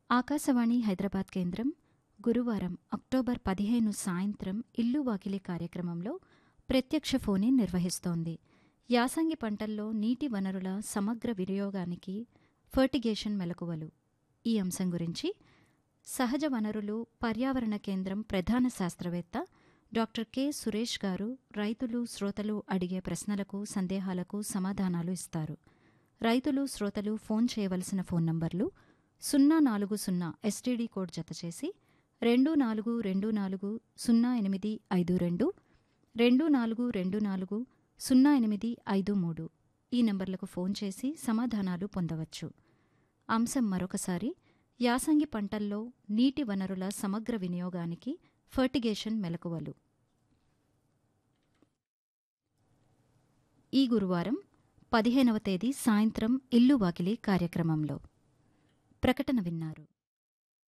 ఆకాశవాణి హైదరాబాద్ కేంద్రం గురువారం అక్టోబర్ పదిహేను సాయంత్రం ఇల్లు వాకిలి కార్యక్రమంలో ప్రత్యక్ష ఫోన్ నిర్వహిస్తోంది యాసంగి పంటల్లో నీటి వనరుల సమగ్ర వినియోగానికి ఫర్టిగేషన్ మెలకువలు ఈ అంశం గురించి సహజ వనరులు పర్యావరణ కేంద్రం ప్రధాన శాస్త్రవేత్త డాక్టర్ కె సురేష్ గారు రైతులు శ్రోతలు అడిగే ప్రశ్నలకు సందేహాలకు సమాధానాలు ఇస్తారు రైతులు శ్రోతలు ఫోన్ చేయవలసిన ఫోన్ నంబర్లు సున్నా నాలుగు సున్నా ఎస్టీడీ కోడ్ జతచేసి రెండు నాలుగు రెండు నాలుగు సున్నా ఎనిమిది ఐదు రెండు రెండు నాలుగు రెండు నాలుగు సున్నా ఎనిమిది ఐదు మూడు ఈ నంబర్లకు ఫోన్ చేసి సమాధానాలు పొందవచ్చు అంశం మరొకసారి యాసంగి పంటల్లో నీటి వనరుల సమగ్ర వినియోగానికి ఫర్టిగేషన్ మెలకువలు ఈ గురువారం పదిహేనవ తేదీ సాయంత్రం ఇల్లు వాకిలి కార్యక్రమంలో ప్రకటన విన్నారు